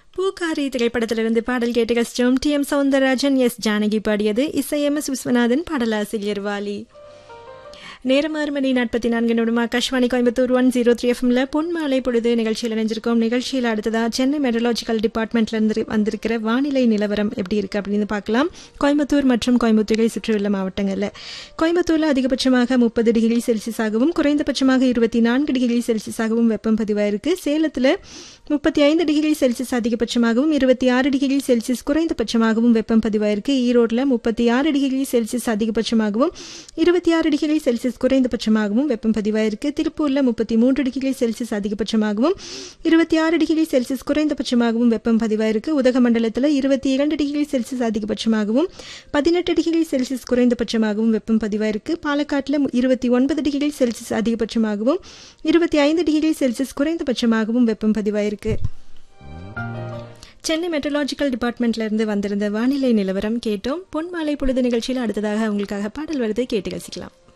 பூக்காரி திரைப்படத்திலிருந்து பாடல் கேட்டு கஷ்டம் T M Soundararajan S Janaki பாடியது இசை எம் எஸ் விஸ்வநாதன் பாடலாசிரியர் வாலி நேரம் ஆறு மணி நாற்பத்தி நான்கு நிமிடம் Akashvani Coimbatore one zero three எஃப்எம்ல பொன் மாலை பொழுது நிகழ்ச்சியில் இணைஞ்சிருக்கோம் நிகழ்ச்சியில் அடுத்ததா சென்னை மெட்ரலாஜிக்கல் டிபார்ட்மெண்ட்ல இருந்து வந்திருக்கிற வானிலை நிலவரம் எப்படி இருக்கு அப்படின்னு பார்க்கலாம் கோயம்புத்தூர் மற்றும் கோயம்புத்தூரை சுற்றியுள்ள மாவட்டங்களில் கோயம்புத்தூர்ல அதிகபட்சமாக முப்பது டிகிரி செல்சியஸாகவும் குறைந்தபட்சமாக இருபத்தி நான்கு டிகிரி செல்சியஸாகவும் வெப்பம் பதிவாயிருக்கு சேலத்தில் முப்பத்தி ஐந்து டிகிரி செல்சியஸ் அதிகபட்சமாகவும் இருபத்தி ஆறு டிகிரி செல்சியஸ் குறைந்தபட்சமாகவும் வெப்பம் பதிவாயிருக்கு ஈரோட்டில் முப்பத்தி ஆறு டிகிரி செல்சியஸ் அதிகபட்சமாகவும் இருபத்தி ஆறு டிகிரி செல்சியஸ் குறைந்தபட்சமாகவும் வெப்பம் பதிவாயிருக்கு திருப்பூரில் முப்பத்தி மூன்று டிகிரி செல்சியஸ் அதிகபட்சமாகவும் இருபத்தி ஆறு டிகிரி செல்சியஸ் குறைந்தபட்சமாகவும் வெப்பம் பதிவாயிருக்கு உதகமண்டலத்தில் இருபத்தி இரண்டு டிகிரி செல்சியஸ் அதிகபட்சமாகவும் பதினெட்டு டிகிரி செல்சியஸ் குறைந்தபட்சமாகவும் வெப்பம் பதிவாயிருக்கு பாலக்காட்டில் இருபத்தி ஒன்பது டிகிரி செல்சியஸ் அதிகபட்சமாகவும் இருபத்தி ஐந்து டிகிரி செல்சியஸ் குறைந்தபட்சமாகவும் வெப்பம் பதிவாயிருக்கு சென்னை மெட்ரலாஜிக்கல் டிபார்ட்மெண்ட்ல இருந்து வந்திருந்த வானிலை நிலவரம் கேட்டோம் பொன் மாலை பொழுது நிகழ்ச்சியில் அடுத்ததாக உங்களுக்காக பாடல் வருது கேட்டு ரசிக்கலாம்